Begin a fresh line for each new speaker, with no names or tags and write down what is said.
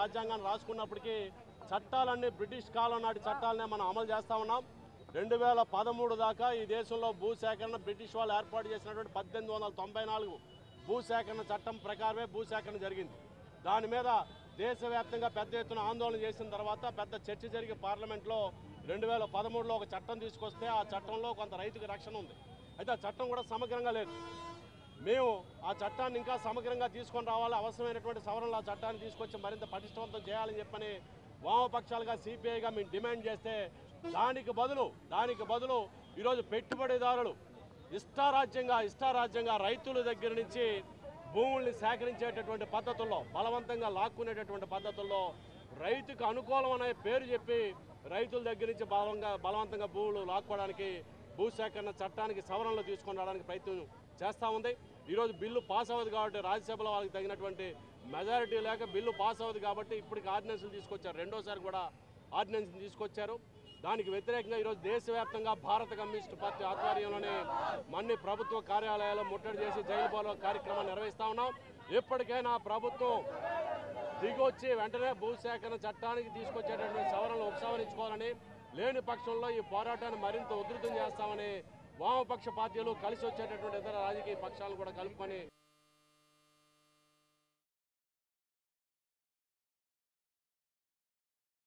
రాజ్యాంగాన్ని రాసుకున్నప్పటికీ చట్టాలన్నీ బ్రిటిష్ కాలం నాటి చట్టాలనే మనం అమలు చేస్తా ఉన్నాం రెండు వేల పదమూడు దాకా ఈ దేశంలో భూసేకరణ బ్రిటిష్ వాళ్ళు ఏర్పాటు చేసినటువంటి పద్దెనిమిది వందల తొంభై నాలుగు భూసేకరణ చట్టం ప్రకారమే భూసేకరణ జరిగింది దాని మీద దేశవ్యాప్తంగా పెద్ద ఎత్తున ఆందోళన చేసిన తర్వాత పెద్ద చర్చ జరిగి పార్లమెంట్లో రెండు వేల పదమూడులో ఒక చట్టం తీసుకొస్తే ఆ చట్టంలో కొంత రైతుకి రక్షణ ఉంది అయితే ఆ చట్టం కూడా సమగ్రంగా లేదు మేము ఆ చట్టాన్ని ఇంకా సమగ్రంగా తీసుకొని రావాలి అవసరమైనటువంటి సవరణలు ఆ చట్టాన్ని తీసుకొచ్చి మరింత పటిష్టవంతం చేయాలని చెప్పని వామపక్షాలుగా సిపిఐగా మేము డిమాండ్ చేస్తే దానికి బదులు దానికి బదులు ఈరోజు పెట్టుబడిదారులు ఇష్టారాజ్యంగా ఇష్టారాజ్యంగా రైతుల దగ్గర నుంచి భూముల్ని సేకరించేటటువంటి పద్ధతుల్లో బలవంతంగా లాక్కునేటటువంటి పద్ధతుల్లో రైతుకు అనుకూలం అనే పేరు చెప్పి రైతుల దగ్గర నుంచి బలంగా బలవంతంగా భూములు లాక్కోవడానికి భూసేకరణ చట్టానికి సవరణలు తీసుకొని రావడానికి ప్రయత్నం చేస్తూ ఉంది ఈరోజు బిల్లు పాస్ అవ్వదు కాబట్టి రాజ్యసభలో వాళ్ళకి తగినటువంటి మెజారిటీ లేక బిల్లు పాస్ అవ్వదు కాబట్టి ఇప్పటికి ఆర్డినెన్స్లు తీసుకొచ్చారు రెండోసారి కూడా ఆర్డినెన్స్ తీసుకొచ్చారు దానికి వ్యతిరేకంగా ఈరోజు దేశవ్యాప్తంగా భారత కమ్యూనిస్ట్ పార్టీ ఆధ్వర్యంలోనే మన్ని ప్రభుత్వ కార్యాలయాలు ముట్టడి చేసి జైలు పోలో కార్యక్రమాన్ని నిర్వహిస్తా ఉన్నాం ఎప్పటికైనా ప్రభుత్వం దిగొచ్చి వెంటనే భూసేకరణ చట్టానికి తీసుకొచ్చేటటువంటి సవరణలు ఉపసంహరించుకోవాలని లేని పక్షంలో ఈ పోరాటాన్ని మరింత ఉధృతం చేస్తామని వామపక్ష పార్టీలు కలిసి వచ్చేటటువంటి ఇతర రాజకీయ పక్షాలను కూడా కలుపుకొని